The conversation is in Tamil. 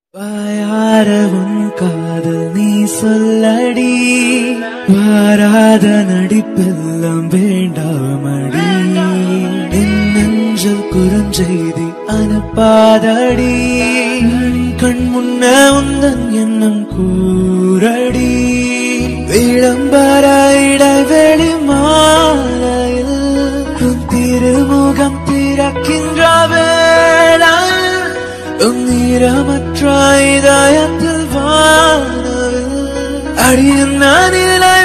வாயார உன் காதல் நீ சொல்லடி வாராத நடிப்பெல்லாம் வேண்டாமடி என் நெஞ்சல் குறுஞ்செய்தி அனுப்பாதடி கண் முன்ன உந்தன் எண்ணம் கூறடி விளம்பர இடைவெளி மாலையில் உன் திருமுகம் திறக்கின்ற வேளை உன் ஈரமற்ற இதயத்தில் வானவில் அடியும் நான் இல்லை